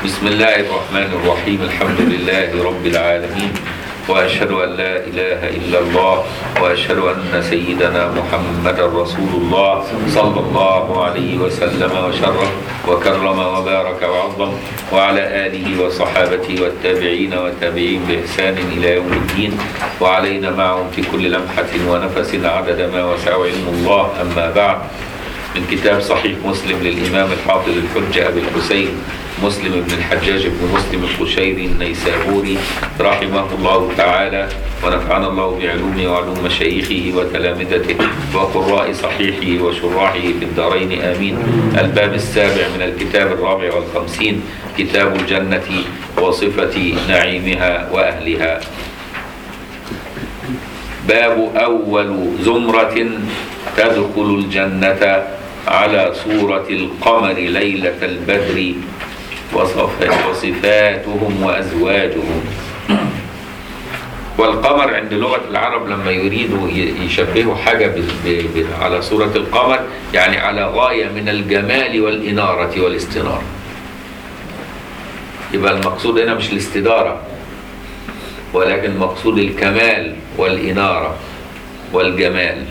بسم الله الرحمن الرحيم الحمد لله رب العالمين وأشهد أن لا إله إلا الله وأشهد أن سيدنا محمدا رسول الله صلى الله عليه وسلم وشرف وكرم وبارك وعظم وعلى آله وصحابته والتابعين والتابعين بإحسان إلى يوم الدين وعلينا معهم في كل لمحة ونفس عدد ما وسع علم الله أما بعد من كتاب صحيح مسلم للإمام الحافظ الحجة أبي الحسين مسلم بن الحجاج بن مسلم القشيري النيسابوري رحمه الله تعالى ونفعنا الله بعلومه وعلوم مشايخه وتلامذته وقراء صحيحه وشراحه في الدارين آمين الباب السابع من الكتاب الرابع والخمسين كتاب الجنة وصفة نعيمها وأهلها باب أول زمرة تدخل الجنة على صورة القمر ليلة البدر وصف- وصفاتهم وأزواجهم والقمر عند لغة العرب لما يريدوا ي- يشبهوا حاجة ب- ب- ب- على صورة القمر يعني على غاية من الجمال والإنارة والاستنارة يبقى المقصود هنا مش الاستدارة ولكن مقصود الكمال والإنارة والجمال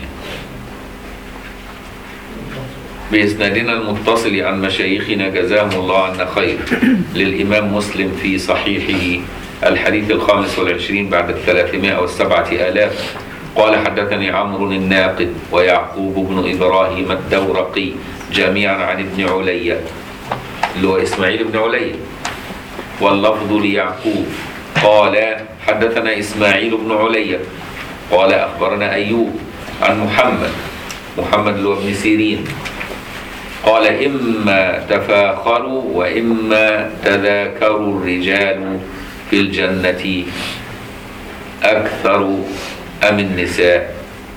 بإسنادنا المتصل عن مشايخنا جزاهم الله عنا خير للإمام مسلم في صحيحه الحديث الخامس والعشرين بعد الثلاثمائة والسبعة آلاف قال حدثني عمرو الناقد ويعقوب بن إبراهيم الدورقي جميعا عن ابن علي اللي هو إسماعيل بن علي واللفظ ليعقوب قال حدثنا إسماعيل بن علي قال أخبرنا أيوب عن محمد محمد اللي هو ابن سيرين قال إما تفاخروا وإما تذاكروا الرجال في الجنة أكثر أم النساء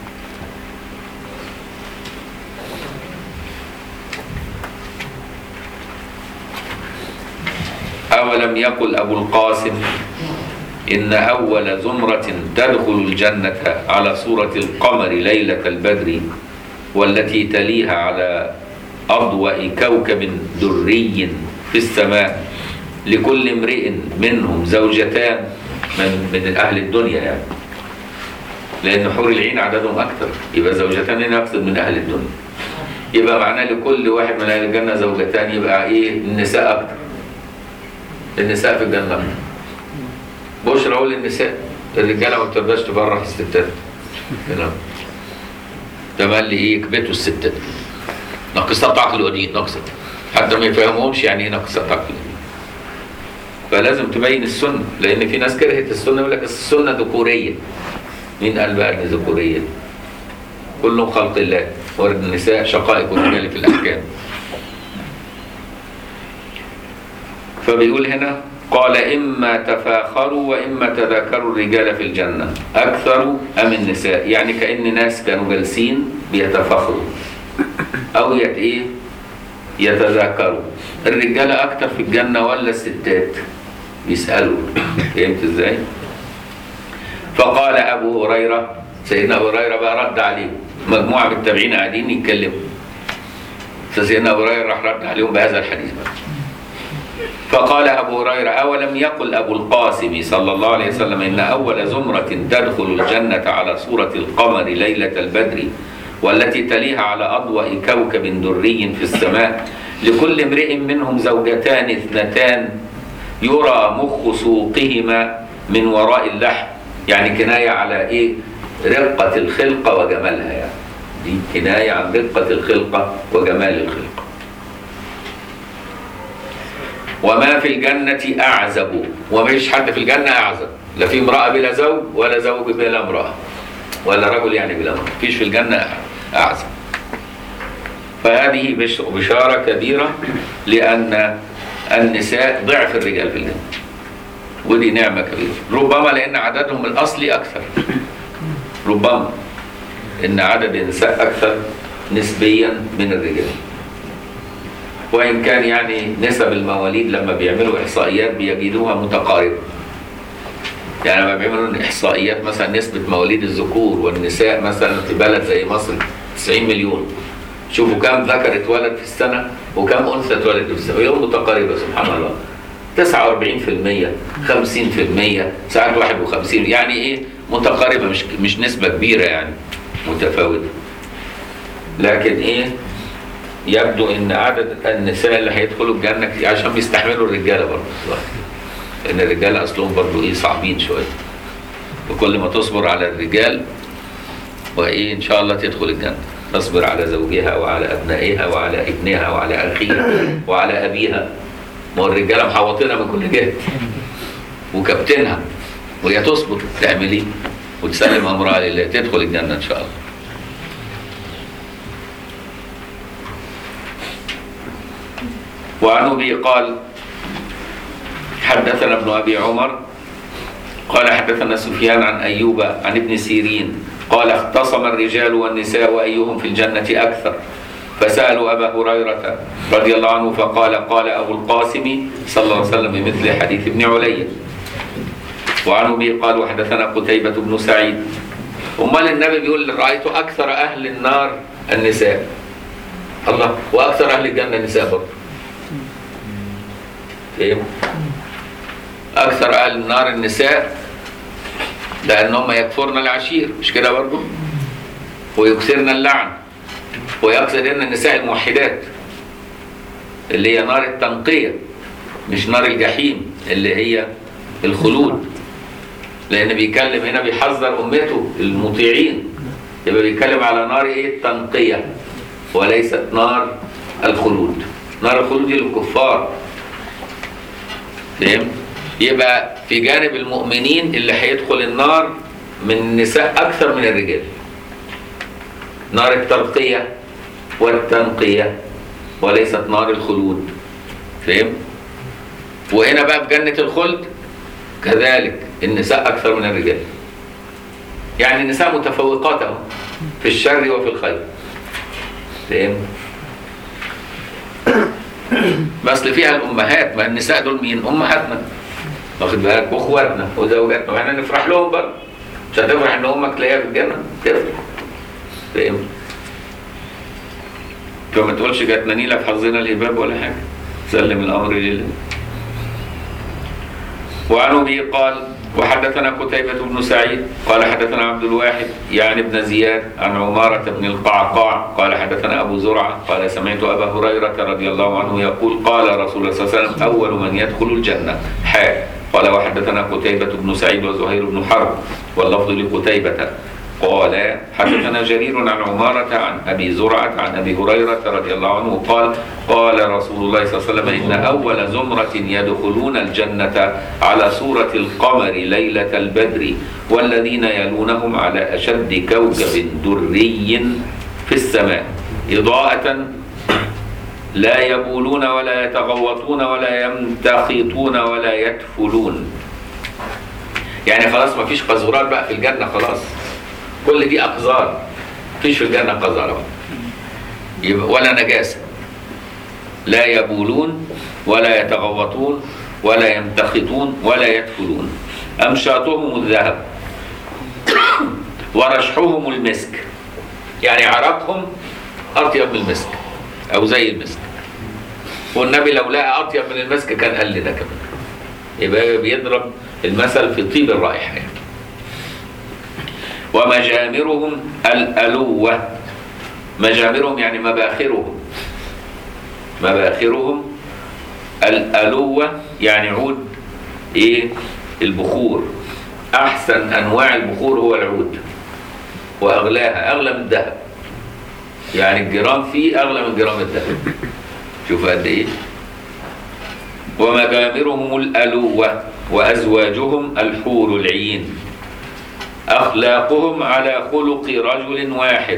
أولم يقل أبو القاسم إن أول زمرة تدخل الجنة على صورة القمر ليلة البدر والتي تليها على أضواء كوكب دري في السماء لكل امرئ منهم زوجتان من من أهل الدنيا يعني لأن حور العين عددهم أكثر يبقى زوجتان هنا أكثر من أهل الدنيا يبقى معناه لكل واحد من أهل الجنة زوجتان يبقى إيه النساء أكثر النساء في الجنة أكثر بشرى أقول للنساء الرجالة ما بترضاش تبرح الستات هنا ده قال لي إيه يكبتوا الستات ناقصات عقل ودين ناقصة حتى ما يفهمهمش يعني ايه ناقصات عقل ودين فلازم تبين السنة لأن في ناس كرهت السنة يقول لك السنة ذكورية مين قال بقى إن ذكورية؟ كلهم خلق الله ورد النساء شقائق الرجال في الأحكام فبيقول هنا قال إما تفاخروا وإما تذاكروا الرجال في الجنة أكثر أم النساء يعني كأن ناس كانوا جالسين بيتفاخروا أو يت إيه يتذاكروا الرجالة أكتر في الجنة ولا الستات بيسألوا فهمت إزاي فقال أبو هريرة سيدنا أبو هريرة بقى رد عليهم مجموعة من التابعين قاعدين يتكلموا فسيدنا أبو هريرة راح رد عليهم بهذا الحديث بقى فقال أبو هريرة أولم يقل أبو القاسم صلى الله عليه وسلم إن أول زمرة تدخل الجنة على صورة القمر ليلة البدر والتي تليها على أضواء كوكب دري في السماء لكل امرئ منهم زوجتان اثنتان يرى مخ سوقهما من وراء اللحم يعني كناية على إيه رقة الخلقة وجمالها يعني دي كناية عن رقة الخلقة وجمال الخلقة وما في الجنة أعزب ومفيش حد في الجنة أعزب لا في امرأة بلا زوج ولا زوج بلا امرأة ولا رجل يعني بلا امرأة مفيش في الجنة أعزب فهذه بش- بشارة كبيرة لأن النساء ضعف الرجال في الجنة ودي نعمة كبيرة ربما لأن عددهم الأصلي أكثر ربما إن عدد النساء أكثر نسبيا من الرجال وإن كان يعني نسب المواليد لما بيعملوا إحصائيات بيجدوها متقاربة يعني لما بيعملوا إحصائيات مثلا نسبة مواليد الذكور والنساء مثلا في بلد زي مصر 90 مليون شوفوا كم ذكر اتولد في السنة وكم أنثى اتولد في السنة ويوم متقاربة سبحان الله 49% 50% ساعات 51 يعني ايه متقاربه مش مش نسبه كبيره يعني متفاوته لكن ايه يبدو ان عدد النساء اللي هيدخلوا الجنه كتير عشان بيستحملوا الرجاله برضه ان الرجاله اصلهم برضه ايه صعبين شويه وكل ما تصبر على الرجال وايه ان شاء الله تدخل الجنه تصبر على زوجها وعلى ابنائها وعلى ابنها وعلى اخيها وعلى ابيها ما هو الرجاله محوطينها من كل جهه وكابتنها وهي تصبر تعمل ايه وتسلم امرها لله تدخل الجنه ان شاء الله وعن ابي قال حدثنا ابن ابي عمر قال حدثنا سفيان عن ايوب عن ابن سيرين قال اختصم الرجال والنساء ايهم في الجنه اكثر فسالوا ابا هريره رضي الله عنه فقال قال ابو القاسم صلى الله عليه وسلم بمثل حديث ابن علي وعن ابي قال وحدثنا قتيبة بن سعيد امال النبي بيقول رايت اكثر اهل النار النساء الله واكثر اهل الجنه النساء برضه فهم اكثر اهل النار النساء لانهم يكفرن العشير مش كده برضه ويكثرن اللعن ويكثرن النساء الموحدات اللي هي نار التنقيه مش نار الجحيم اللي هي الخلود لان بيتكلم هنا بيحذر امته المطيعين يبقى بيتكلم على نار ايه التنقيه وليست نار الخلود نار الخلود دي للكفار فهم يبقى في جانب المؤمنين اللي هيدخل النار من النساء اكثر من الرجال نار الترقيه والتنقيه وليست نار الخلود فهم وهنا بقى في جنه الخلد كذلك النساء اكثر من الرجال يعني النساء متفوقات اهو في الشر وفي الخير فاهم بس فيها الامهات ما النساء دول مين امهاتنا واخد بالك واخواتنا وزوجاتنا واحنا نفرح لهم برضه مش هتفرح ان امك تلاقيها في الجنه تفرح فاهم فما تقولش جاتنا نيله في حظنا الهباب ولا حاجه سلم الامر لله وعن ابي قال وحدثنا قتيبة بن سعيد قال حدثنا عبد الواحد يعني ابن زياد عن عمارة بن القعقاع قال حدثنا أبو زرعة قال سمعت أبا هريرة رضي الله عنه يقول قال رسول الله صلى الله عليه وسلم أول من يدخل الجنة حاء قال وحدثنا قتيبة بن سعيد وزهير بن حرب واللفظ لقتيبة قال حدثنا جرير عن عمارة عن أبي زرعة عن أبي هريرة رضي الله عنه قال قال رسول الله صلى الله عليه وسلم إن أول زمرة يدخلون الجنة على صورة القمر ليلة البدر والذين يلونهم على أشد كوكب دري في السماء إضاءة لا يبولون ولا يتغوطون ولا يمتخطون ولا يتفلون يعني خلاص ما فيش قذورات بقى في الجنة خلاص كل دي أقذار مفيش في الجنة قذارة يبقى ولا نجاسة لا يبولون ولا يتغوطون ولا يمتخطون ولا يدخلون أمشاطهم الذهب ورشحهم المسك يعني عرقهم أطيب من المسك أو زي المسك والنبي لو لقى أطيب من المسك كان قال لنا كمان يبقى بيضرب المثل في طيب الرائحة يعني. ومجامرهم الألوة مجامرهم يعني مباخرهم مباخرهم الألوة يعني عود إيه البخور أحسن أنواع البخور هو العود وأغلاها أغلى من الذهب يعني الجرام فيه أغلى من جرام الذهب شوف قد إيه ومجامرهم الألوة وأزواجهم الحور العين أخلاقهم على خلق رجل واحد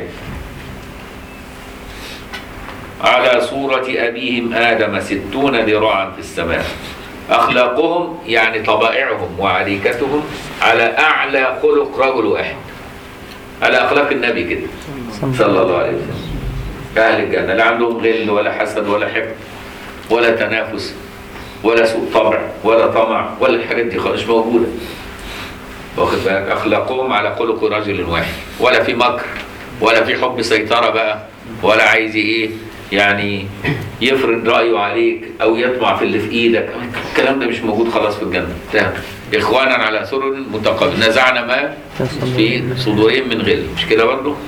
على صورة أبيهم آدم ستون ذراعا في السماء أخلاقهم يعني طبائعهم وعريكتهم على أعلى خلق رجل واحد على أخلاق النبي كده صلى الله عليه وسلم أهل الجنة لا عندهم غل ولا حسد ولا حقد ولا تنافس ولا سوء طبع ولا طمع ولا الحاجات دي خالص مش موجودة واخد بالك أخلاقهم على خلق رجل واحد ولا في مكر ولا في حب سيطرة بقى ولا عايز إيه يعني يفرض رأيه عليك أو يطمع في اللي في إيدك الكلام ده مش موجود خلاص في الجنة انتهى. إخوانا على سرر متقابل نزعنا ما في صدورهم من غل مش كده برضه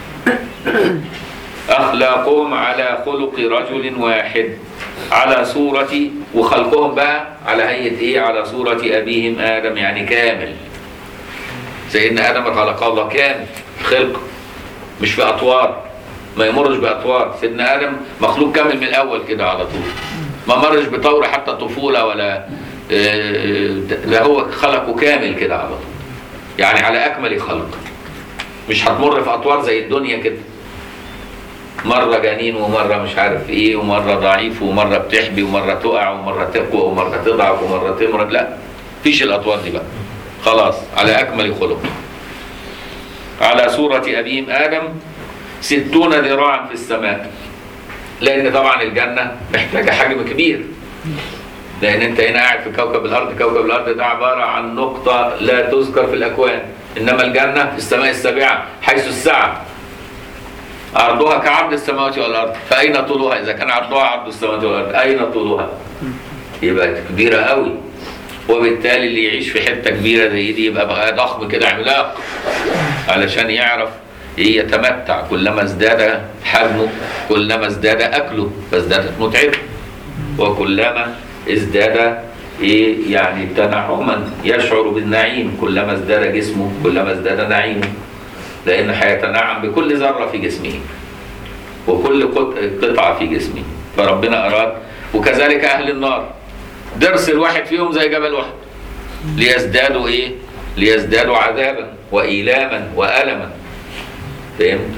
أخلاقهم على خلق رجل واحد على صورة وخلقهم بقى على هيئة إيه على صورة أبيهم آدم يعني كامل سيدنا آدم خلق الله كامل خلق مش في أطوار ما يمرش بأطوار سيدنا آدم مخلوق كامل من الأول كده على طول ما مرش بطور حتى طفولة ولا آه، ده هو خلقه كامل كده على طول يعني على أكمل خلق مش هتمر في أطوار زي الدنيا كده مرة جنين ومرة مش عارف ايه ومرة ضعيف ومرة بتحبي ومرة تقع ومرة تقوى ومرة تضعف ومرة تمرض لا فيش الأطوار دي بقى خلاص على أكمل خلق على صورة أبيهم آدم ستون ذراعا في السماء لأن طبعا الجنة محتاجة حجم كبير لأن أنت هنا قاعد في كوكب الأرض كوكب الأرض ده عبارة عن نقطة لا تذكر في الأكوان إنما الجنة في السماء السابعة حيث السعة عرضها كعرض السماوات والارض فاين طولها اذا كان عرضها عرض السماوات والارض اين طولها يبقى كبيره قوي وبالتالي اللي يعيش في حته كبيره زي دي يبقى بقى ضخم كده عملاق علشان يعرف إيه يتمتع كلما ازداد حجمه كلما ازداد اكله فازدادت متعته وكلما ازداد ايه يعني تنعما يشعر بالنعيم كلما ازداد جسمه كلما ازداد نعيمه لأن هيتنعم بكل ذرة في جسمه وكل قط- قطعة في جسمه فربنا أراد وكذلك أهل النار درس الواحد فيهم زي جبل واحد ليزدادوا إيه؟ ليزدادوا عذابا وإيلاما وألما فهمت؟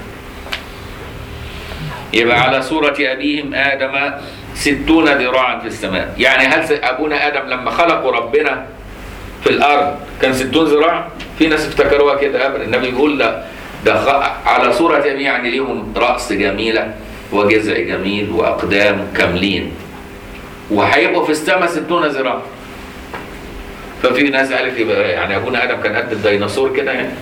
يبقى على صورة أبيهم آدم ستون ذراعا في السماء يعني هل س- أبونا آدم لما خلقوا ربنا في الأرض كان ستون ذراع في ناس افتكروها كده أبدا النبي بيقول لا ده خ- على صورة أبي يعني ليهم رأس جميلة وجذع جميل وأقدام كاملين وهيبقوا في السماء ستون ذراع ففي ناس قالت يبقى يعني أبونا آدم كان قد الديناصور كده يعني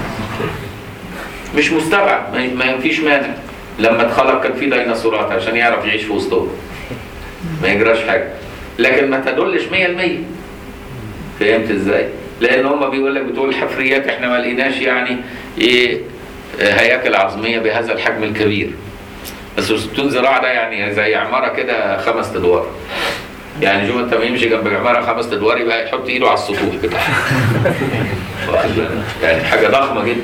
مش مستبعد ما- ما فيش مانع لما اتخلق كان في ديناصورات عشان يعرف يعيش في وسطهم ما يجراش حاجه لكن ما تدلش 100% فهمت ازاي؟ لان هم بيقول لك بتقول الحفريات احنا ما لقيناش يعني ايه آه، هياكل عظميه بهذا الحجم الكبير بس 60 ذراع ده يعني زي عماره كده خمس ادوار يعني شوف انت ما يمشي جنب عماره خمس ادوار يبقى يحط ايده على السطوح كده واخد بالك؟ يعني حاجه ضخمه جدا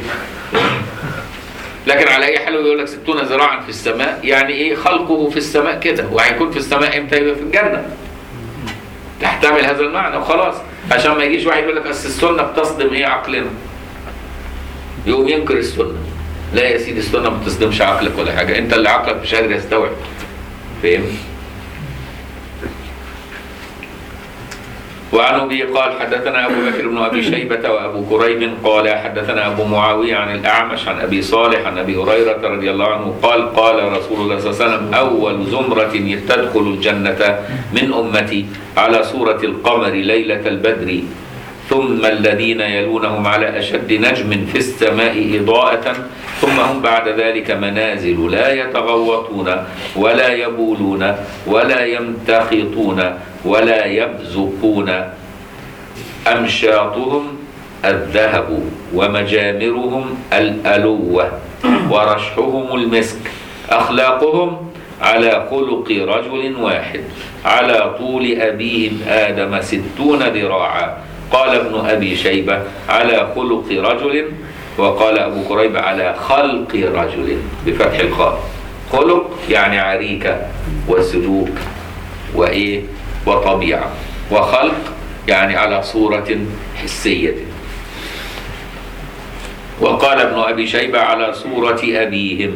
لكن على اي حال يقول لك 60 ذراعا في السماء يعني ايه خلقه في السماء كده وهيكون في السماء امتى يبقى في الجنه تحتمل هذا المعنى وخلاص عشان ما يجيش واحد يقول لك اصل السنه بتصدم ايه عقلنا يقوم ينكر السنه لا يا سيدي السنه ما بتصدمش عقلك ولا حاجه انت اللي عقلك مش قادر يستوعب فاهم وعن ابي قال حدثنا ابو بكر بن ابي شيبه وابو كريب قال حدثنا ابو معاويه عن الاعمش عن ابي صالح عن ابي هريره رضي الله عنه قال قال رسول الله صلى الله عليه وسلم اول زمره تدخل الجنه من امتي على صوره القمر ليله البدر ثم الذين يلونهم على أشد نجم في السماء إضاءة ثم هم بعد ذلك منازل لا يتغوطون ولا يبولون ولا يمتخطون ولا يبزقون أمشاطهم الذهب ومجامرهم الألوة ورشحهم المسك أخلاقهم على خلق رجل واحد على طول أبيهم آدم ستون ذراعا قال ابن أبي شيبة على خلق رجل وقال أبو كريب على خلق رجل بفتح الخاء خلق يعني عريكة وسلوك وإيه وطبيعة وخلق يعني على صورة حسية وقال ابن أبي شيبة على صورة أبيهم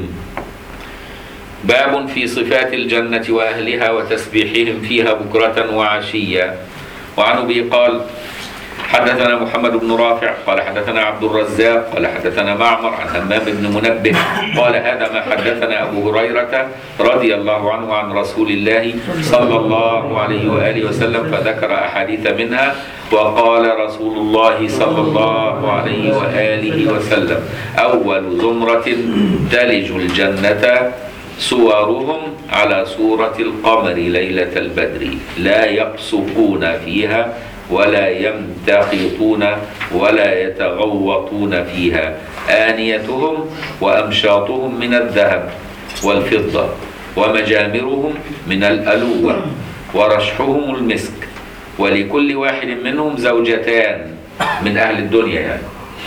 باب في صفات الجنة وأهلها وتسبيحهم فيها بكرة وعشيا وعن أبي قال حدثنا محمد بن رافع قال حدثنا عبد الرزاق قال حدثنا معمر عن همام بن منبه قال هذا ما حدثنا أبو هريرة رضي الله عنه عن رسول الله صلى الله عليه وآله وسلم فذكر أحاديث منها وقال رسول الله صلى الله عليه وآله وسلم أول زمرة تلج الجنة سورهم على صورة القمر ليلة البدر لا يبصقون فيها ولا يمتقطون ولا يتغوطون فيها آنيتهم وأمشاطهم من الذهب والفضة ومجامرهم من الألوة ورشحهم المسك ولكل واحد منهم زوجتان من أهل الدنيا يعني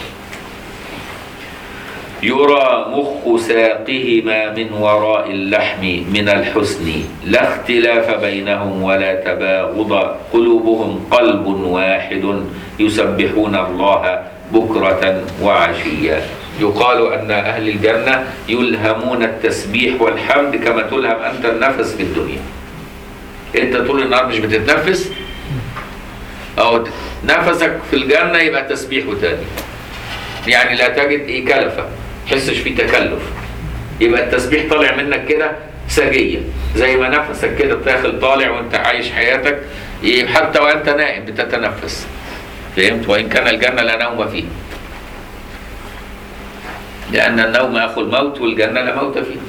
يرى مخ ساقهما من وراء اللحم من الحسن لا اختلاف بينهم ولا تباغض قلوبهم قلب واحد يسبحون الله بكرة وعشيا يقال أن أهل الجنة يلهمون التسبيح والحمد كما تلهم أنت النفس في الدنيا أنت طول النهار مش بتتنفس أو نفسك في الجنة يبقى تسبيح تاني يعني لا تجد إيه كلفة تحسش فيه تكلف يبقى التسبيح طالع منك كده سجية زي ما نفسك كده داخل طالع وانت عايش حياتك إيه حتى وانت نائم بتتنفس فهمت وإن كان الجنة لا نوم فيه لأن النوم أخو الموت والجنة لا موت فيه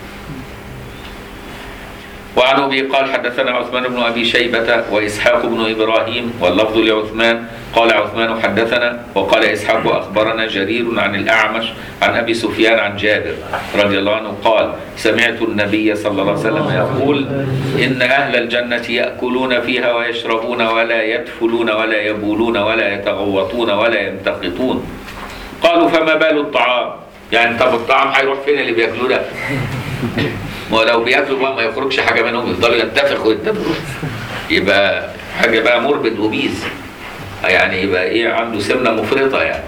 وعن ابي قال حدثنا عثمان بن ابي شيبه واسحاق بن ابراهيم واللفظ لعثمان قال عثمان حدثنا وقال اسحاق اخبرنا جرير عن الاعمش عن ابي سفيان عن جابر رضي الله عنه قال سمعت النبي صلى الله عليه وسلم يقول ان اهل الجنه ياكلون فيها ويشربون ولا يدفلون ولا يبولون ولا يتغوطون ولا يمتقطون قالوا فما بال الطعام يعني طب الطعام هيروح فين اللي بياكلوه ده ولو بياكلوا بقى ما يخرجش حاجه منهم يفضلوا ينتفخوا ينتفخوا يبقى حاجه بقى مربد وبيز يعني يبقى ايه عنده سمنه مفرطه يعني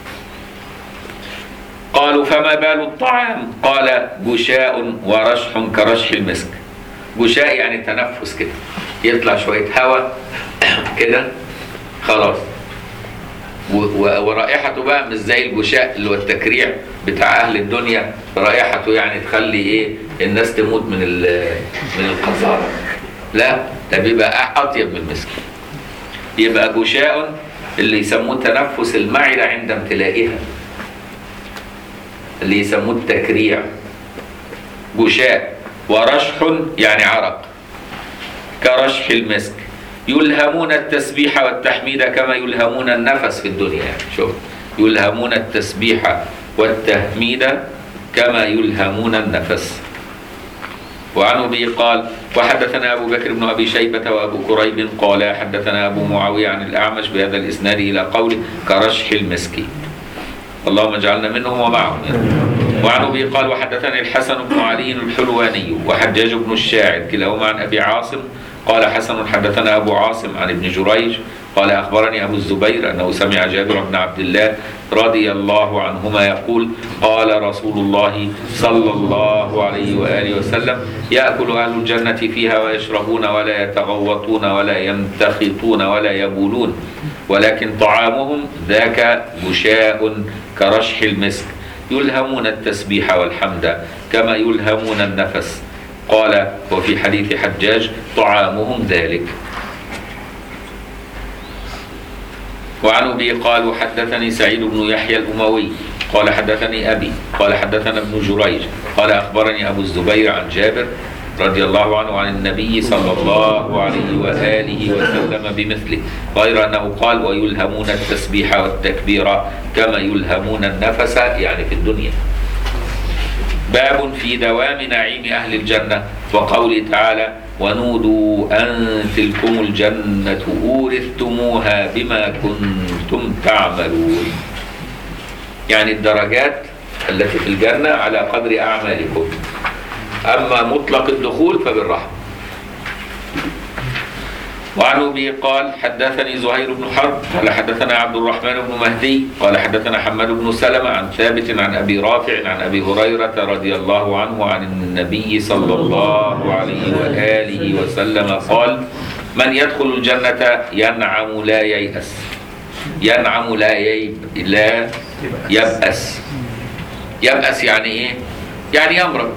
قالوا فما بال الطعام قال جشاء ورشح كرشح المسك جشاء يعني تنفس كده يطلع شويه هواء كده خلاص و- و- ورائحته بقى مش زي الجشاء اللي هو التكريع بتاع اهل الدنيا رائحته يعني تخلي ايه الناس تموت من ال- من القذاره لا ده بيبقى اطيب من المسك يبقى جشاء اللي يسموه تنفس المعده عند امتلائها اللي يسموه التكريع جشاء ورشح يعني عرق كرشح المسك يلهمون التسبيح والتحميد كما يلهمون النفس في الدنيا يعني شوف يلهمون التسبيح والتحميد كما يلهمون النفس وعن ابي قال وحدثنا ابو بكر بن ابي شيبه وابو كريب قال حدثنا ابو معاويه عن الاعمش بهذا الاسناد الى قوله كرشح المسك اللهم اجعلنا منهم ومعهم وعن ابي قال وحدثني الحسن بن علي الحلواني وحجاج بن الشاعر كلاهما عن ابي عاصم قال حسن حدثنا ابو عاصم عن ابن جريج قال اخبرني ابو الزبير انه سمع جابر بن عبد الله رضي الله عنهما يقول قال رسول الله صلى الله عليه واله وسلم ياكل اهل الجنه فيها ويشربون ولا يتغوطون ولا يمتخطون ولا يبولون ولكن طعامهم ذاك غشاء كرشح المسك يلهمون التسبيح والحمد كما يلهمون النفس قال وفي حديث حجاج طعامهم ذلك وعن ابي قال وحدثني سعيد بن يحيى الاموي قال حدثني ابي قال حدثنا ابن جريج قال اخبرني ابو الزبير عن جابر رضي الله عنه عن النبي صلى الله عليه واله وسلم بمثله غير انه قال ويلهمون التسبيح والتكبير كما يلهمون النفس يعني في الدنيا باب في دوام نعيم أهل الجنة وقوله تعالى ونودوا أن تلكم الجنة أورثتموها بما كنتم تعملون يعني الدرجات التي في الجنة على قدر أعمالكم أما مطلق الدخول فبالرحمة وعن ابي قال حدثني زهير بن حرب قال حدثنا عبد الرحمن بن مهدي قال حدثنا حماد بن سلمة عن ثابت عن ابي رافع عن ابي هريرة رضي الله عنه عن النبي صلى الله عليه واله وسلم قال من يدخل الجنة ينعم لا ييأس ينعم لا ييب لا يبأس يبأس يعني ايه؟ يعني يمرض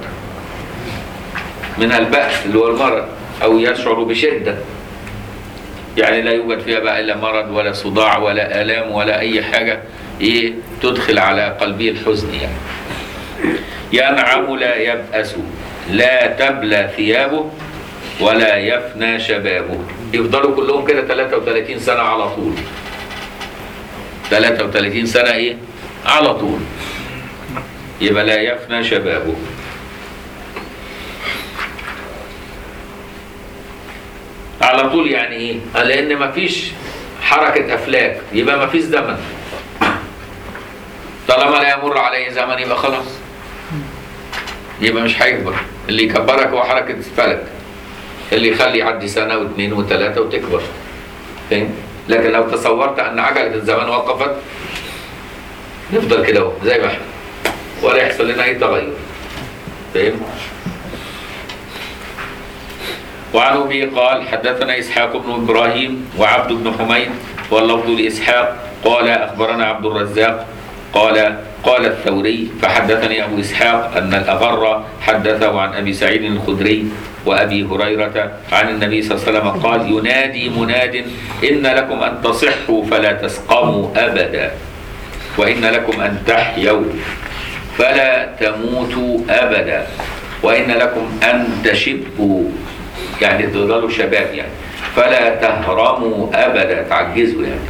من البأس اللي هو المرض او يشعر بشده يعني لا يوجد فيها بقى الا مرض ولا صداع ولا الام ولا اي حاجه ايه تدخل على قلبه الحزن يعني ينعم لا يبأس لا تبلى ثيابه ولا يفنى شبابه يفضلوا كلهم كده 33 سنة على طول 33 سنة ايه على طول يبقى لا يفنى شبابه على طول يعني ايه لان مفيش حركة افلاك يبقى مفيش زمن طالما لا يمر عليه زمن يبقى خلاص يبقى مش هيكبر اللي يكبرك هو حركة الفلك اللي يخلي يعدي سنة واثنين وثلاثة وتكبر فاهم لكن لو تصورت ان عجلة الزمان وقفت نفضل كده اهو زي ما احنا ولا يحصل لنا اي تغير فاهم وعن ابي قال حدثنا اسحاق بن ابراهيم وعبد بن حميد واللفظ لاسحاق قال اخبرنا عبد الرزاق قال قال الثوري فحدثني ابو اسحاق ان الاغر حدثه عن ابي سعيد الخدري وابي هريره عن النبي صلى الله عليه وسلم قال ينادي مناد ان لكم ان تصحوا فلا تسقموا ابدا وان لكم ان تحيوا فلا تموتوا ابدا وان لكم ان تشبوا يعني تفضلوا شباب يعني فلا تهرموا ابدا تعجزوا يعني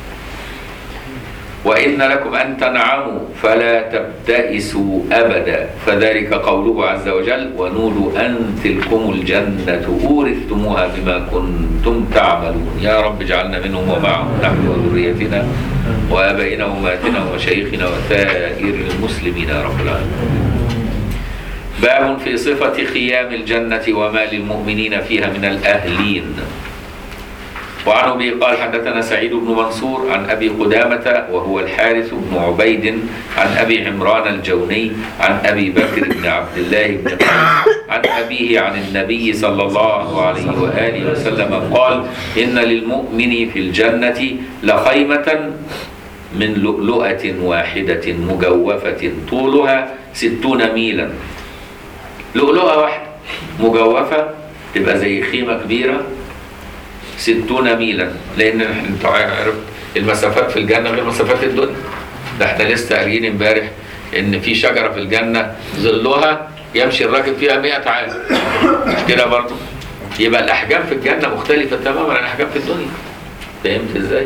وإن لكم أن تنعموا فلا تبتئسوا أبدا فذلك قوله عز وجل ونودوا أن تلكم الجنة أورثتموها بما كنتم تعملون يا رب اجعلنا منهم ومعهم نحن وذريتنا وآبائنا وأمهاتنا ومشايخنا وسائر المسلمين يا رب العالمين باب في صفة خيام الجنة وما للمؤمنين فيها من الأهلين وعن ابي قال حدثنا سعيد بن منصور عن ابي قدامه وهو الحارث بن عبيد عن ابي عمران الجوني عن ابي بكر بن عبد الله بن قيس عن ابيه عن النبي صلى الله عليه واله وسلم قال ان للمؤمن في الجنه لخيمه من لؤلؤه واحده مجوفه طولها ستون ميلا لؤلؤه واحده مجوفه تبقى زي خيمه كبيره ستون ميلا لان انت عارف المسافات في الجنه غير مسافات الدنيا ده احنا لسه قاريين امبارح ان في شجره في الجنه ظلها يمشي الراكب فيها 100 عام مش كده برضه يبقى الاحجام في الجنه مختلفه تماما عن الاحجام في الدنيا فهمت ازاي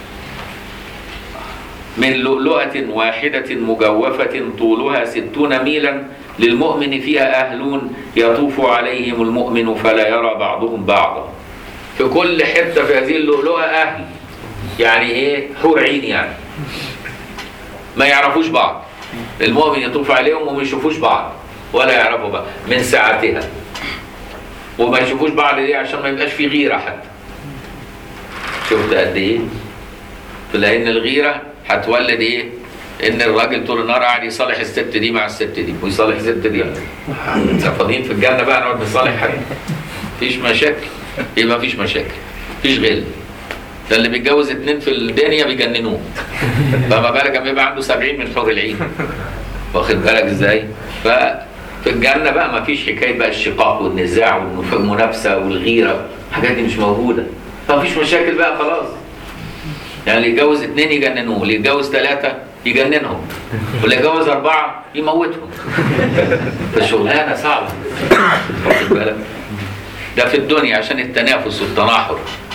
من لؤلؤة واحدة مجوفة طولها ستون ميلا للمؤمن فيها أهلون يطوف عليهم المؤمن فلا يرى بعضهم بعضا في كل حتة في هذه اللؤلؤة أهل يعني إيه حور عين يعني ما يعرفوش بعض المؤمن يطوف عليهم وما يشوفوش بعض ولا يعرفوا بعض من ساعتها وما يشوفوش بعض ليه عشان ما يبقاش في غيرة حتى شفت قد إيه لأن الغيرة هتولد إيه ان الراجل طول النهار قاعد يصالح الست دي مع الست دي ويصالح الست دي فاضيين في الجنه بقى نقعد نصالح حاجه مفيش مشاكل يبقى مفيش مشاكل مفيش غل ده اللي بيتجوز اتنين في الدنيا بيجننوه فما بالك لما يبقى عنده 70 من حور العين واخد بالك ازاي ففي الجنه بقى مفيش حكايه بقى الشقاق والنزاع والمنافسه والغيره الحاجات دي مش موجوده فمفيش مشاكل بقى خلاص يعني اللي يتجوز اتنين يجننوه اللي يتجوز ثلاثه يجننهم واللي يتجوز اربعه يموتهم فشغلانه صعبه واخد بالك ده في الدنيا عشان التنافس والتناحر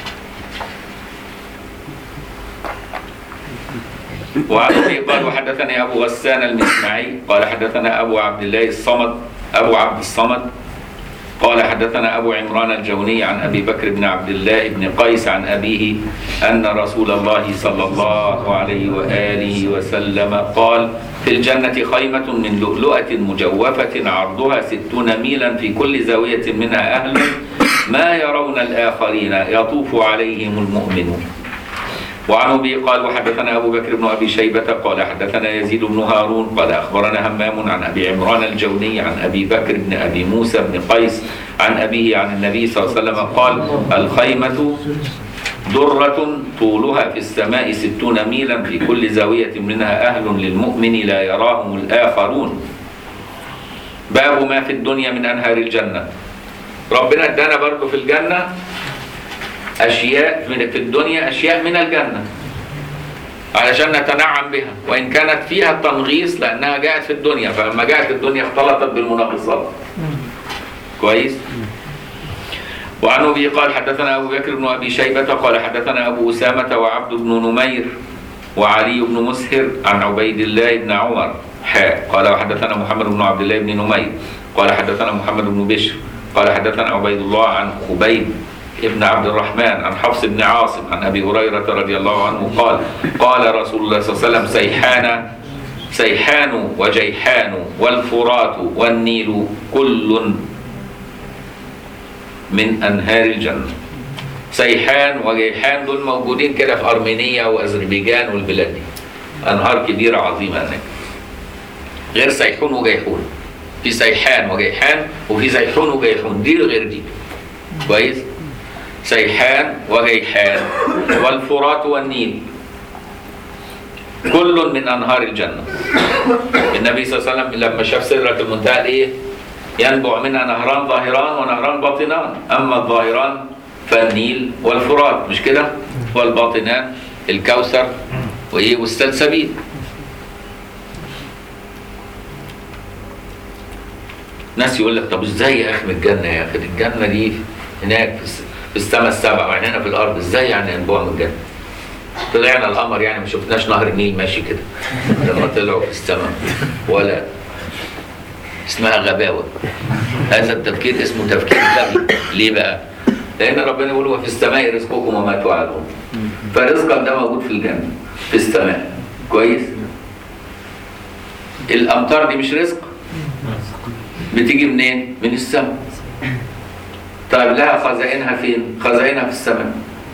وعن ابي قال وحدثني ابو غسان المسمعي قال حدثنا ابو عبد الله الصمد ابو عبد الصمد قال حدثنا ابو عمران الجوني عن ابي بكر بن عبد الله بن قيس عن ابيه ان رسول الله صلى الله عليه واله وسلم قال في الجنة خيمة من لؤلؤة مجوفة عرضها ستون ميلا في كل زاوية منها أهل ما يرون الآخرين يطوف عليهم المؤمنون وعن ابي قال وحدثنا ابو بكر بن ابي شيبه قال حدثنا يزيد بن هارون قال اخبرنا همام عن ابي عمران الجوني عن ابي بكر بن ابي موسى بن قيس عن ابيه عن النبي صلى الله عليه وسلم قال الخيمه درة طولها في السماء ستون ميلا في كل زاوية منها أهل للمؤمن لا يراهم الآخرون باب ما في الدنيا من أنهار الجنة ربنا ادانا برضه في الجنة أشياء من في الدنيا أشياء من الجنة علشان نتنعم بها وإن كانت فيها تنغيص لأنها جاءت في الدنيا فلما جاءت الدنيا اختلطت بالمنغصات كويس وعن ابي قال حدثنا ابو بكر بن ابي شيبه قال حدثنا ابو اسامه وعبد بن نمير وعلي بن مسهر عن عبيد الله بن عمر حاء قال وحدثنا محمد بن عبد الله بن نمير قال حدثنا محمد بن بشر قال حدثنا عبيد الله عن خبيب ابن عبد الرحمن عن حفص بن عاصم عن ابي هريره رضي الله عنه قال قال رسول الله صلى الله عليه وسلم سيحان سيحان وجيحان والفرات والنيل كل من انهار الجنه سيحان وجيحان دول موجودين كده في ارمينيا واذربيجان والبلاد دي انهار كبيره عظيمه هناك غير سيحون وجيحون في سيحان وجيحان وفي زيحون وجيحون دي غير دي كويس سيحان وجيحان والفرات والنيل كل من انهار الجنه النبي صلى الله عليه وسلم لما شاف سدره المنتهى قال ايه ينبع منها نهران ظاهران ونهران باطنان اما الظاهران فالنيل والفرات مش كده والباطنان الكوثر وايه والسلسبيل ناس يقول لك طب ازاي يا اخي من الجنه يا اخي الجنه دي هناك في الس- في السماء السبع وهنا في الارض ازاي يعني ينبوع من الجنه طلعنا القمر يعني ما شفناش نهر النيل ماشي كده لما طلعوا في السماء ولا اسمها غباوه هذا التفكير اسمه تفكير غبي ليه بقى؟ لان ربنا يقول وفي السماء رزقكم وما توعدون فرزقك ده موجود في الجنه في السماء كويس؟ الامطار دي مش رزق بتيجي منين؟ من السماء طيب لها خزائنها فين؟ خزائنها في السماء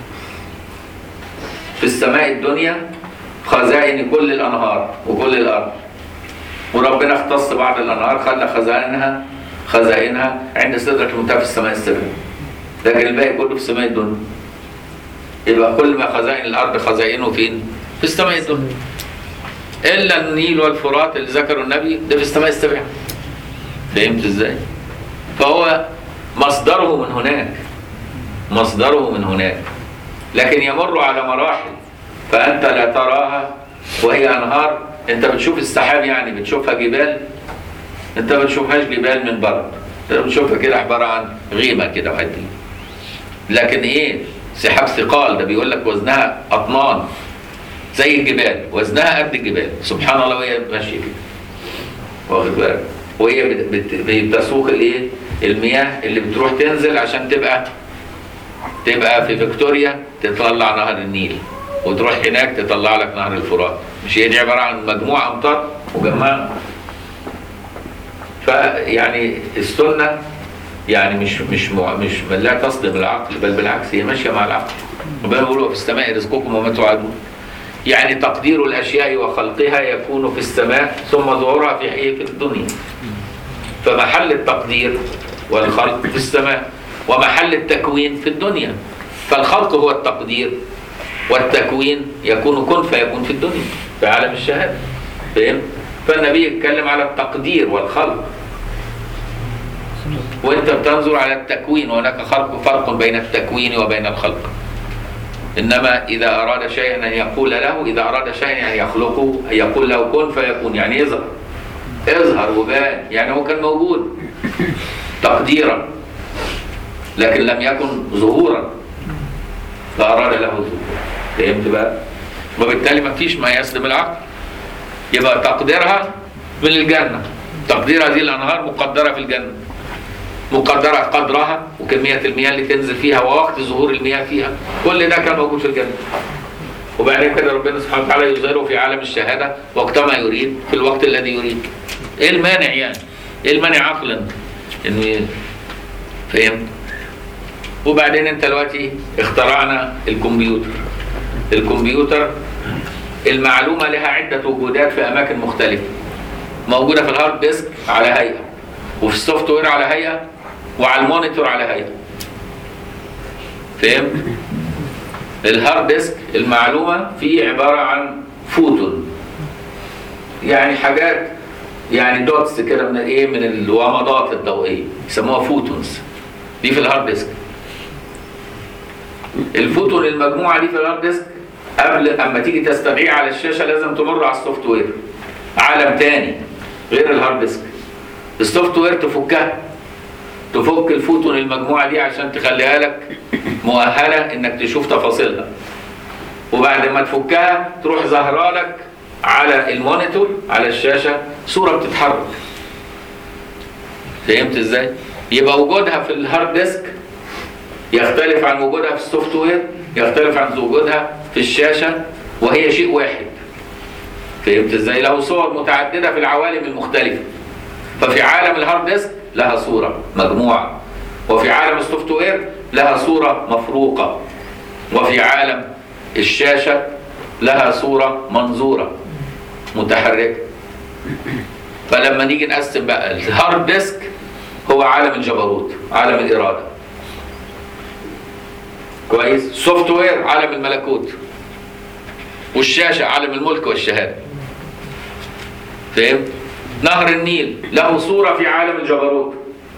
في السماء الدنيا خزائن كل الانهار وكل الارض وربنا اختص بعض الانهار خلى خزائنها خزائنها عند سدرة المنتهى في السماء السبع لكن الباقي كله في السماء الدنيا يبقى كل ما خزائن الارض خزائنه فين؟ في السماء الدنيا الا النيل والفرات اللي ذكروا النبي ده في السماء السبع فهمت ازاي؟ فهو مصدره من هناك مصدره من هناك لكن يمر على مراحل فأنت لا تراها وهي أنهار أنت بتشوف السحاب يعني بتشوفها جبال أنت ما بتشوفهاش جبال من بره أنت بتشوفها كده عبارة عن غيمة كده وحدي لكن إيه سحاب ثقال ده بيقول لك وزنها أطنان زي الجبال وزنها قد الجبال سبحان الله وهي ماشية كده واخد بالك وهي بت- بت- بتسوق الايه المياه اللي بتروح تنزل عشان تبقى تبقى في فيكتوريا تطلع نهر النيل وتروح هناك تطلع لك نهر الفرات مش هي دي عباره عن مجموعه امطار مجمعه فيعني السنه يعني مش مش مع- مش لا تصدم العقل بل بالعكس هي ماشيه مع العقل ربنا بيقول في السماء رزقكم وما توعدون يعني تقدير الاشياء وخلقها يكون في السماء ثم ظهورها في ايه في الدنيا فمحل التقدير والخلق في السماء ومحل التكوين في الدنيا فالخلق هو التقدير والتكوين يكون كن فيكون في الدنيا في عالم الشهاده فهم فالنبي يتكلم على التقدير والخلق وانت بتنظر على التكوين وهناك خلق فرق بين التكوين وبين الخلق انما اذا اراد شيئا ان يقول له اذا اراد شيئا ان يخلقه يقول له كن فيكون يعني يظهر اظهر وبان يعني هو كان موجود تقديرا لكن لم يكن ظهورا فاراد له ظهور فهمت بقى وبالتالي ما فيش ما يسلم العقل يبقى تقديرها من الجنه تقدير هذه الانهار مقدره في الجنه مقدرة قدرها وكمية المياه اللي تنزل فيها ووقت ظهور المياه فيها كل ده كان موجود في الجنة وبعدين كده ربنا سبحانه وتعالى يظهره في عالم الشهادة وقتما يريد في الوقت الذي يريد ايه المانع يعني ايه المانع عقلا انه ي- فهمت وبعدين انت دلوقتي اخترعنا الكمبيوتر الكمبيوتر المعلومة لها عدة وجودات في أماكن مختلفة موجودة في الهارد ديسك على هيئة وفي السوفت وير على هيئة وعلى المونيتور على هيئة فهمت؟ الهارد ديسك المعلومة فيه عبارة عن فوتون يعني حاجات يعني دوتس كده من الايه من الومضات الضوئية يسموها فوتونز دي في الهارد ديسك الفوتون المجموعة دي في الهارد ديسك قبل اما تيجي تستدعيها على الشاشة لازم تمر على السوفت وير عالم تاني غير الهارد ديسك السوفت وير تفكها تفك الفوتون المجموعه دي عشان تخليها لك مؤهله انك تشوف تفاصيلها وبعد ما تفكها تروح ظاهره لك على المونيتور على الشاشه صوره بتتحرك فهمت ازاي يبقى وجودها في الهارد ديسك يختلف عن وجودها في السوفت وير يختلف عن وجودها في الشاشه وهي شيء واحد فهمت ازاي له صور متعدده في العوالم المختلفه ففي عالم الهارد ديسك لها صوره مجموعه وفي عالم السوفت وير لها صوره مفروقه وفي عالم الشاشه لها صوره منظوره متحركه فلما نيجي نقسم بقى الهارد ديسك هو عالم الجبروت عالم الاراده كويس سوفت وير عالم الملكوت والشاشه عالم الملك والشهاده فهمت نهر النيل له صوره في عالم الجبروت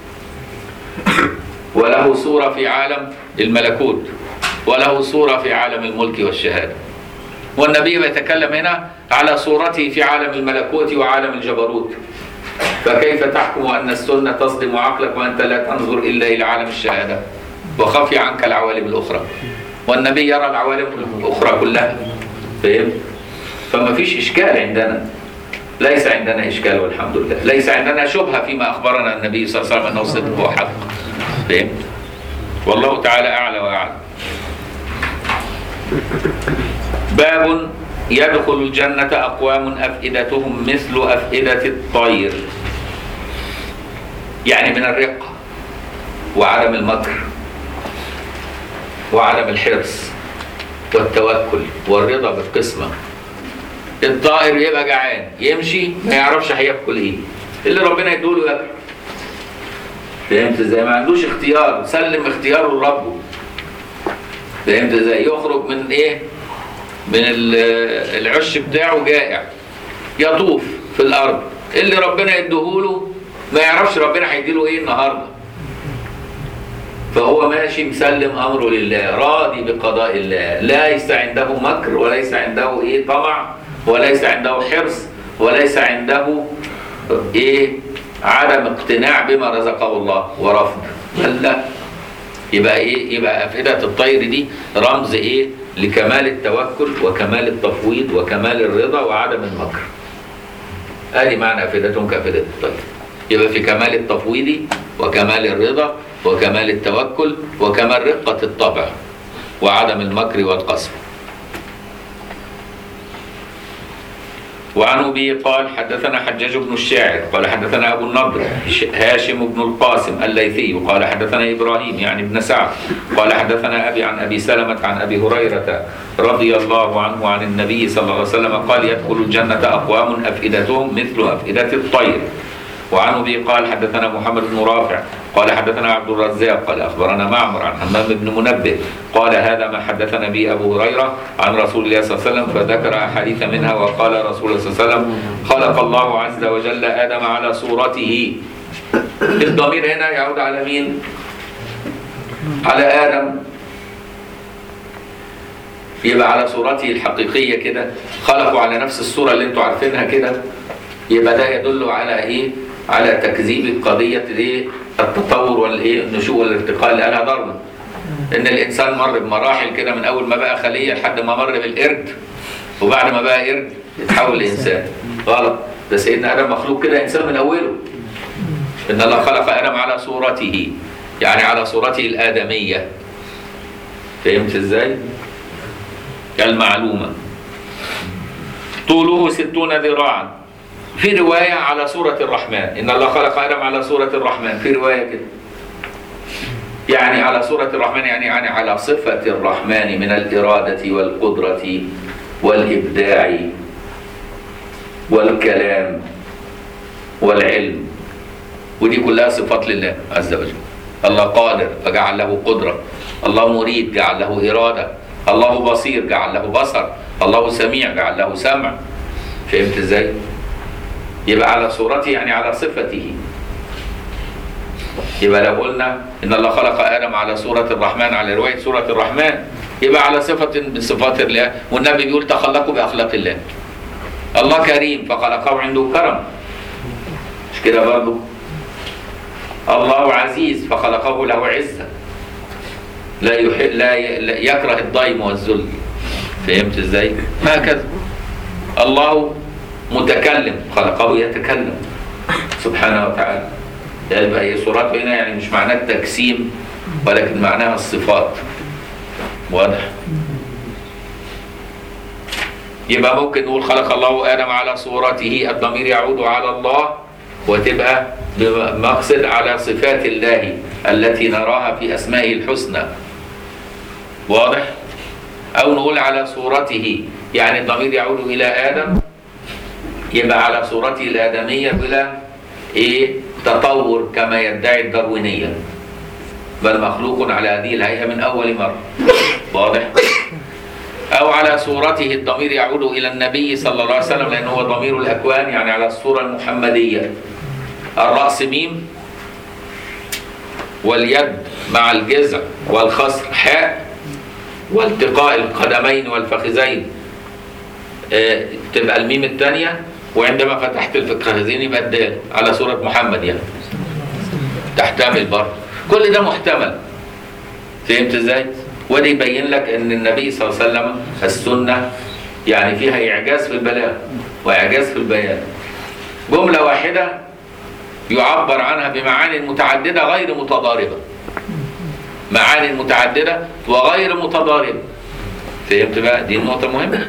وله صوره في عالم الملكوت وله صوره في عالم الملك والشهاده والنبي يتكلم هنا على صورته في عالم الملكوت وعالم الجبروت فكيف تحكم أن السنة تصدم عقلك وأنت لا تنظر إلا إلى عالم الشهادة وخفي عنك العوالم الأخرى والنبي يرى العوالم الأخرى كلها فهمت؟ فما فيش إشكال عندنا ليس عندنا إشكال والحمد لله ليس عندنا شبهة فيما أخبرنا النبي صلى الله عليه وسلم أنه صدق وحق فهمت؟ والله تعالى أعلى وأعلم باب يدخل الجنة أقوام أفئدتهم مثل أفئدة الطير يعني من الرقة وعدم المكر وعدم الحرص والتوكل والرضا بالقسمة الطائر يبقى جعان يمشي ما يعرفش هياكل ايه اللي ربنا يدوله ياكل فهمت ازاي ما عندوش اختيار سلم اختياره لربه فهمت ازاي يخرج من ايه من ال- العش بتاعه جائع يطوف في الارض اللي ربنا يديهوله ما يعرفش ربنا هيديله ايه النهارده فهو ماشي مسلم امره لله راضي بقضاء الله ليس عنده مكر وليس عنده ايه طمع وليس عنده حرص وليس عنده ايه عدم اقتناع بما رزقه الله ورفض بل لا يبقى ايه يبقى افئده الطير دي رمز ايه لكمال التوكل وكمال التفويض وكمال الرضا وعدم المكر ادي معنى افئدتهم كافئده الطير يبقى في كمال التفويض وكمال الرضا وكمال التوكل وكمال رقه الطبع وعدم المكر والقسم وعن ابي قال حدثنا حجاج بن الشاعر قال حدثنا ابو النضر هاشم بن القاسم الليثي قال حدثنا ابراهيم يعني ابن سعد قال حدثنا ابي عن ابي سلمه عن ابي هريره رضي الله عنه عن النبي صلى الله عليه وسلم قال يدخل الجنه اقوام افئدتهم مثل افئده الطير وعن ابي قال حدثنا محمد بن رافع قال حدثنا عبد الرزاق قال اخبرنا معمر عن حمام بن منبه قال هذا ما حدثنا به ابو هريره عن رسول الله صلى الله عليه وسلم فذكر احاديث منها وقال رسول الله صلى الله عليه وسلم خلق الله عز وجل ادم على صورته الضمير هنا يعود على مين؟ على ادم يبقى على صورته الحقيقيه كده خلقوا على نفس الصوره اللي انتوا عارفينها كده يبقى ده يدل على ايه؟ على تكذيب قضيه الايه؟ التطور والايه؟ النشوء والارتقاء اللي قالها داروين. ان الانسان مر بمراحل كده من اول ما بقى خليه لحد ما مر بالقرد وبعد ما بقى قرد يتحول لانسان. غلط ده سيدنا ادم مخلوق كده انسان من اوله. ان الله خلق ادم على صورته يعني على صورته الادميه. فهمت ازاي؟ كالمعلومه. طوله ستون ذراعا في رواية على سورة الرحمن إن الله خلق آدم على سورة الرحمن في رواية كده يعني على سورة الرحمن يعني يعني على صفة الرحمن من الإرادة والقدرة والإبداع والكلام والعلم ودي كلها صفات لله عز وجل الله قادر فجعل له قدرة الله مريد جعل له إرادة الله بصير جعل له بصر الله سميع جعل له سمع فهمت ازاي؟ يبقى على صورته يعني على صفته يبقى لو قلنا ان الله خلق ادم على صوره الرحمن على روايه سوره الرحمن يبقى على صفه من صفات الله والنبي بيقول تخلقوا باخلاق الله الله كريم فخلقه عنده كرم مش كده برضه الله عزيز فخلقه له عزة لا يحب لا ي- لا يكره الضيم والذل فهمت ازاي؟ هكذا الله متكلم خلقه يتكلم سبحانه وتعالى يبقى هي صورات هنا يعني مش معناه التجسيم ولكن معناها الصفات واضح يبقى ممكن نقول خلق الله ادم على صورته الضمير يعود على الله وتبقى بمقصد على صفات الله التي نراها في اسمائه الحسنى واضح او نقول على صورته يعني الضمير يعود الى ادم يبقى على صورته الادميه بلا ايه تطور كما يدعي الداروينيه بل مخلوق على هذه الهيئه من اول مره واضح أو على صورته الضمير يعود إلى النبي صلى الله عليه وسلم لأنه هو ضمير الأكوان يعني على الصورة المحمدية الرأس ميم واليد مع الجذع والخصر حاء والتقاء القدمين والفخذين آه، تبقى الميم الثانية وعندما فتحت الفخذين يبقى الدال على صورة محمد يعني تحتمل برضه كل ده محتمل فهمت ازاي؟ وده يبين لك ان النبي صلى الله عليه وسلم السنه يعني فيها اعجاز في البلاغ واعجاز في البيان. جمله واحده يعبر عنها بمعان متعدده غير متضاربه. معان متعدده وغير متضاربه. فهمت بقى؟ دي النقطه مهمه.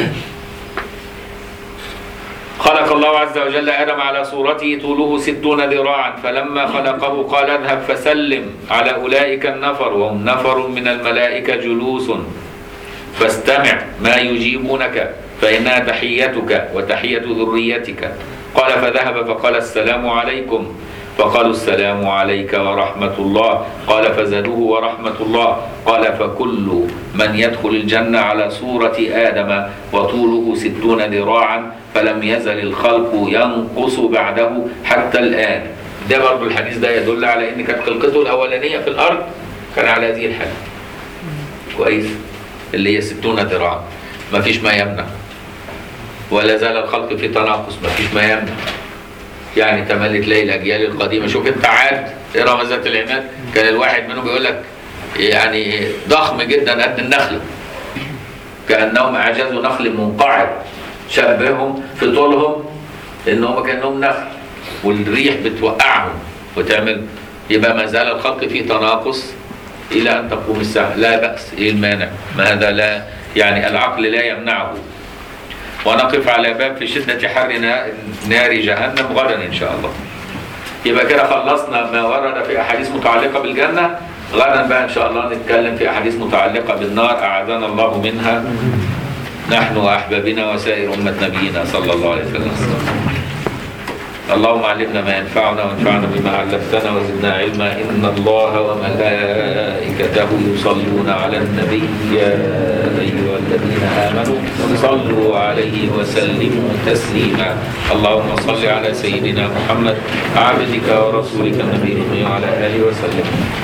خلق الله عز وجل آدم على صورته طوله ستون ذراعا فلما خلقه قال اذهب فسلم على أولئك النفر وهم نفر من الملائكة جلوس فاستمع ما يجيبونك فإنها تحيتك وتحية ذريتك قال فذهب فقال السلام عليكم فقالوا السلام عليك ورحمة الله قال فزادوه ورحمة الله قال فكل من يدخل الجنة على صورة آدم وطوله ستون ذراعا فلم يزل الخلق ينقص بعده حتى الآن ده برضو الحديث ده يدل على ان كانت خلقته الاولانيه في الارض كان على هذه الحاله كويس اللي هي ستون ذراعا ما فيش ما يمنع ولا زال الخلق في تناقص ما فيش ما يمنع يعني تملي تلاقي الاجيال القديمه شوف انت عاد ارم ذات العماد كان الواحد منهم بيقول لك يعني ضخم جدا قد النخله كانهم اعجاز نخل منقعد شبههم في طولهم ان هم كانهم نخل والريح بتوقعهم وتعمل يبقى ما زال الخلق في تناقص الى ان تقوم الساعه لا باس ايه المانع ما هذا لا يعني العقل لا يمنعه ونقف على باب في شدة حر نا- نار جهنم غدا إن شاء الله يبقى كده خلصنا ما ورد في أحاديث متعلقة بالجنة غدا بقى إن شاء الله نتكلم في أحاديث متعلقة بالنار أعاذنا الله منها نحن وأحبابنا وسائر أمة نبينا صلى الله عليه وسلم اللهم علمنا ما ينفعنا وانفعنا بما علمتنا وزدنا علما ان الله وملائكته يصلون على النبي يا ايها الذين امنوا صلوا عليه وسلموا تسليما اللهم صل على سيدنا محمد عبدك ورسولك النبي وعلى اله وسلم